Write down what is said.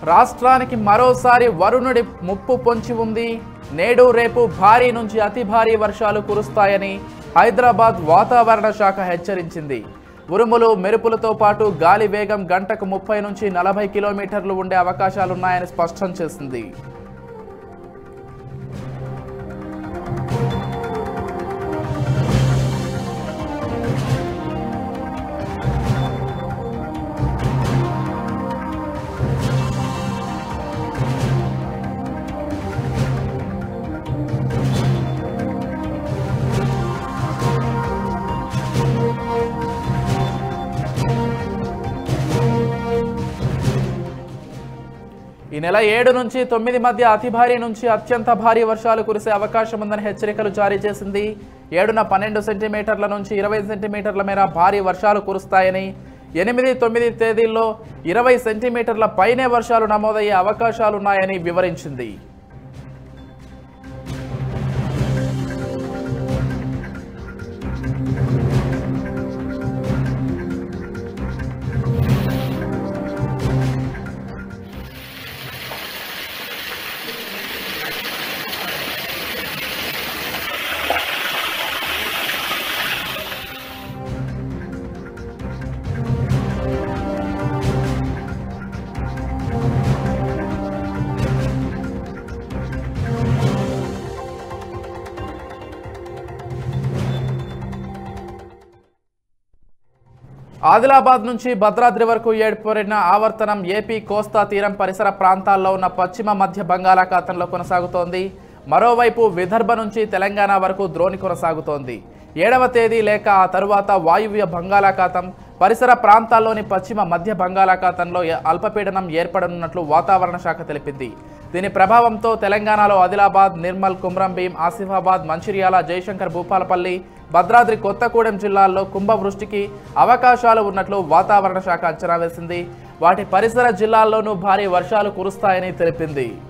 రాష్ట్రానికి మరోసారి వరుణుడి ముప్పు పొంచి ఉంది నేడు రేపు భారీ నుంచి అతి భారీ వర్షాలు కురుస్తాయని హైదరాబాద్ వాతావరణ శాఖ హెచ్చరించింది ఉరుములు మెరుపులతో పాటు గాలి వేగం గంటకు ముప్పై నుంచి నలభై కిలోమీటర్లు ఉండే అవకాశాలున్నాయని స్పష్టం చేసింది ఈ నెల ఏడు నుంచి తొమ్మిది మధ్య అతి భారీ నుంచి అత్యంత భారీ వర్షాలు కురిసే అవకాశం ఉందని హెచ్చరికలు జారీ చేసింది ఏడున పన్నెండు సెంటీమీటర్ల నుంచి ఇరవై సెంటీమీటర్ల మేర భారీ వర్షాలు కురుస్తాయని ఎనిమిది తొమ్మిది తేదీల్లో ఇరవై సెంటీమీటర్ల పైనే వర్షాలు నమోదయ్యే అవకాశాలున్నాయని వివరించింది ఆదిలాబాద్ నుంచి భద్రాద్రి వరకు ఏర్పడిన ఆవర్తనం ఏపీ కోస్తా తీరం పరిసర ప్రాంతాల్లో ఉన్న పశ్చిమ మధ్య బంగాళాఖాతంలో కొనసాగుతోంది మరోవైపు విదర్భ నుంచి తెలంగాణ వరకు ద్రోణి కొనసాగుతోంది ఏడవ తేదీ లేక ఆ తరువాత వాయువ్య బంగాళాఖాతం పరిసర ప్రాంతాల్లోని పశ్చిమ మధ్య బంగాళాఖాతంలో ఏ- అల్పపీడనం ఏర్పడనున్నట్లు వాతావరణ శాఖ తెలిపింది దీని ప్రభావంతో తెలంగాణలో ఆదిలాబాద్ నిర్మల్ కుమ్రంభీం ఆసిఫాబాద్ మంచిర్యాల జయశంకర్ భూపాలపల్లి భద్రాద్రి కొత్తగూడెం జిల్లాల్లో కుంభవృష్టికి అవకాశాలు ఉన్నట్లు వాతావరణ శాఖ అంచనా వేసింది వాటి పరిసర జిల్లాల్లోనూ భారీ వర్షాలు కురుస్తాయని తెలిపింది